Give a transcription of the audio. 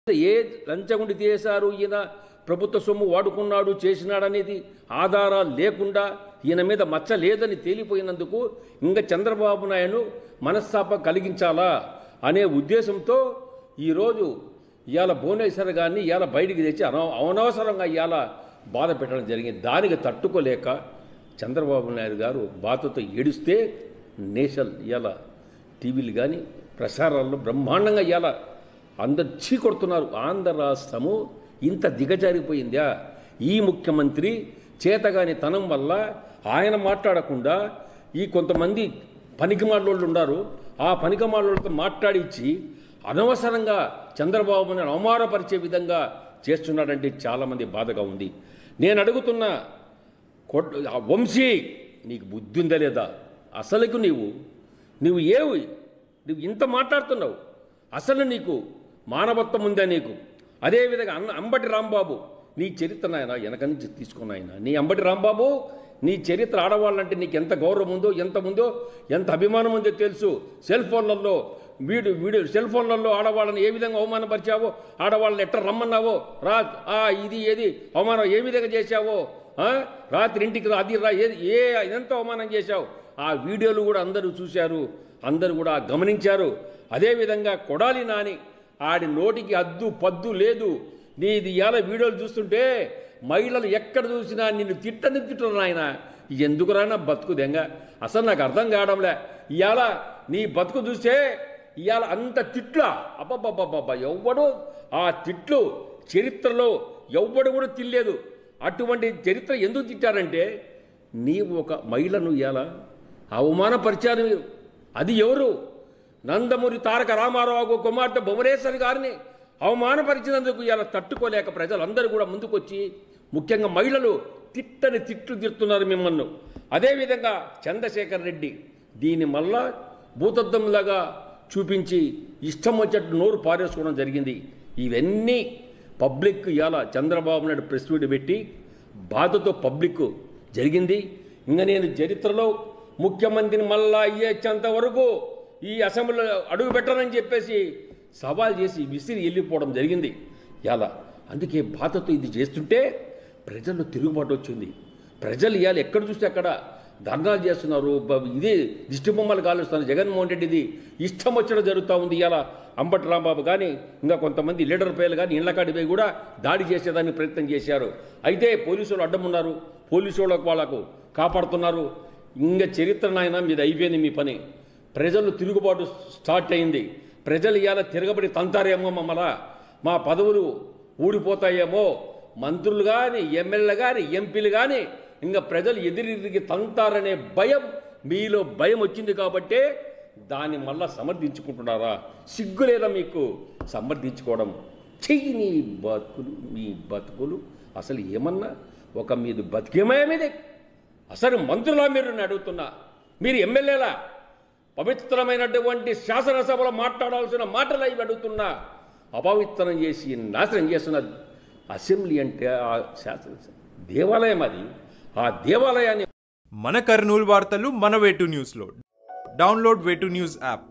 ఏ లంచగుండి చేశారు ఈయన ప్రభుత్వ సొమ్ము వాడుకున్నాడు చేసినాడనేది ఆధారాలు లేకుండా ఈయన మీద మచ్చ లేదని తేలిపోయినందుకు ఇంకా చంద్రబాబు నాయుడు మనస్తాపం కలిగించాలా అనే ఉద్దేశంతో ఈరోజు ఇవాళ భువనేశ్వర్ గారిని ఇవాళ బయటికి తెచ్చి అన అనవసరంగా ఇవాళ బాధ పెట్టడం జరిగింది దానికి తట్టుకోలేక చంద్రబాబు నాయుడు గారు బాధతో ఏడుస్తే నేషనల్ ఇవాళ టీవీలు కానీ ప్రసారాల్లో బ్రహ్మాండంగా ఇవాళ అందరు చీకొడుతున్నారు ఆంధ్ర రాష్ట్రము ఇంత దిగజారిపోయిందా ఈ ముఖ్యమంత్రి చేతగాని తనం వల్ల ఆయన మాట్లాడకుండా ఈ కొంతమంది పనికిమాలోళ్ళు ఉన్నారు ఆ పనికిమాలోళ్ళతో మాట్లాడించి అనవసరంగా చంద్రబాబుని అవమానపరిచే విధంగా చేస్తున్నాడంటే చాలామంది బాధగా ఉంది నేను అడుగుతున్న కొట్ ఆ వంశీ నీకు బుద్ధి ఉందా లేదా అసలుకు నీవు నువ్వు ఏవి నువ్వు ఇంత మాట్లాడుతున్నావు అసలు నీకు మానవత్వం ఉందా నీకు అదేవిధంగా అన్న అంబటి రాంబాబు నీ చరిత్ర నాయన వెనక నుంచి తీసుకున్న ఆయన నీ అంబటి రాంబాబు నీ చరిత్ర ఆడవాళ్ళంటే నీకు ఎంత గౌరవం ఉందో ఎంత ఉందో ఎంత అభిమానం ఉందో తెలుసు సెల్ ఫోన్లలో వీడియో వీడియో సెల్ ఫోన్లలో ఆడవాళ్ళని ఏ విధంగా అవమానపరిచావో ఆడవాళ్ళని ఎట్లా రమ్మన్నావో రా ఆ ఇది ఏది అవమానం ఏ విధంగా చేశావో ఆ? రాత్రి ఇంటికి రా అది రా ఏది ఏ ఎంత అవమానం చేశావు ఆ వీడియోలు కూడా అందరూ చూశారు అందరూ కూడా గమనించారు అదేవిధంగా కొడాలి నాని ఆడి నోటికి అద్దు పద్దు లేదు నీది ఇవాళ వీడియోలు చూస్తుంటే మహిళలు ఎక్కడ చూసినా నిన్ను తిట్టని తిట్టరు నాయన ఎందుకు రానా బతుకు దెంగ అసలు నాకు అర్థం కావడంలే ఇవాళ నీ బతుకు చూస్తే ఇవాళ అంత తిట్ల అబ్బబ్బబ్బబ్బబ్బ ఎవ్వడు ఆ తిట్లు చరిత్రలో ఎవ్వడు కూడా తినలేదు అటువంటి చరిత్ర ఎందుకు తిట్టారంటే నీవు ఒక మహిళను ఇవాళ అవమానపరిచారు మీరు అది ఎవరు నందమూరి తారక రామారావు కుమార్తె భువనేశ్వరి గారిని అవమానపరిచినందుకు ఇలా తట్టుకోలేక ప్రజలందరూ కూడా ముందుకొచ్చి ముఖ్యంగా మహిళలు తిట్టని తిట్లు తిడుతున్నారు మిమ్మల్ని అదేవిధంగా చంద్రశేఖర్ రెడ్డి దీని మళ్ళా భూతద్దంలాగా చూపించి ఇష్టం వచ్చేట్టు నోరు పారేసుకోవడం జరిగింది ఇవన్నీ పబ్లిక్ ఇవాళ చంద్రబాబు నాయుడు ప్రెస్ మీట్ పెట్టి బాధతో పబ్లిక్ జరిగింది ఇంకా నేను చరిత్రలో ముఖ్యమంత్రిని మళ్ళా అయ్యేంత వరకు ఈ అసెంబ్లీలో అడుగు పెట్టనని చెప్పేసి సవాల్ చేసి విసిరి వెళ్ళిపోవడం జరిగింది ఇలా అందుకే బాధతో ఇది చేస్తుంటే ప్రజల్లో తిరుగుబాటు వచ్చింది ప్రజలు ఇవాళ ఎక్కడ చూస్తే అక్కడ ధర్నాలు చేస్తున్నారు బ- ఇది దిష్టి బొమ్మలు కాలుస్తున్నారు జగన్మోహన్ రెడ్డిది ఇష్టం వచ్చడం జరుగుతూ ఉంది ఇవాళ అంబటి రాంబాబు కానీ ఇంకా కొంతమంది లీడర్ పేర్లు కానీ ఇళ్లకాడి పోయి కూడా దాడి చేసేదానికి ప్రయత్నం చేశారు అయితే పోలీసులు అడ్డం ఉన్నారు పోలీసు వాళ్ళకు వాళ్ళకు కాపాడుతున్నారు ఇంకా చరిత్ర నాయన మీది అయిపోయింది మీ పని ప్రజలు తిరుగుబాటు స్టార్ట్ అయింది ప్రజలు ఇవాళ తిరగబడి తంతారేమో మమ్మల్ని మా పదవులు ఊడిపోతాయేమో మంత్రులు కానీ ఎమ్మెల్యేలు కానీ ఎంపీలు కానీ ఇంకా ప్రజలు ఎదిరిగి తంతారనే భయం మీలో భయం వచ్చింది కాబట్టే దాన్ని మళ్ళా సమర్థించుకుంటున్నారా సిగ్గు లేదా మీకు సమర్థించుకోవడం చెయ్యి నీ బతుకులు మీ బతుకులు అసలు ఏమన్నా ఒక మీది బతికేమేమిది అసలు మంత్రులా మీరు నేను అడుగుతున్నా మీరు ఎమ్మెల్యేలా పవిత్రమైనటువంటి శాసనసభలో మాట్లాడాల్సిన మాటలు అవి అడుగుతున్నా అపవిత్రం చేసి నాశనం చేస్తున్న అసెంబ్లీ అంటే ఆ శాసనసభ దేవాలయం అది ఆ దేవాలయాన్ని మన కర్నూలు వార్తలు మన వేటు న్యూస్లో డౌన్లోడ్ వేటు న్యూస్ యాప్